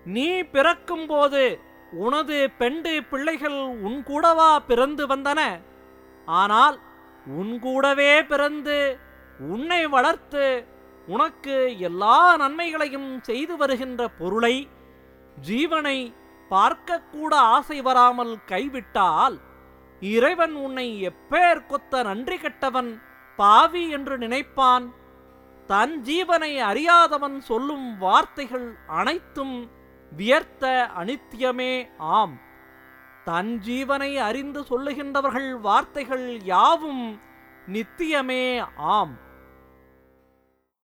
நீ பிறக்கும்போது உனது பெண்டு பிள்ளைகள் உன் கூடவா பிறந்து வந்தன ஆனால் உன் கூடவே பிறந்து உன்னை வளர்த்து உனக்கு எல்லா நன்மைகளையும் செய்து வருகின்ற பொருளை ஜீவனை பார்க்கக்கூட ஆசை வராமல் கைவிட்டால் இறைவன் உன்னை எப்பேர் கொத்த நன்றி கெட்டவன் பாவி என்று நினைப்பான் தன் ஜீவனை அறியாதவன் சொல்லும் வார்த்தைகள் அனைத்தும் வியர்த்த அனித்தியமே ஆம் தன் ஜீவனை அறிந்து சொல்லுகின்றவர்கள் வார்த்தைகள் யாவும் நித்தியமே ஆம்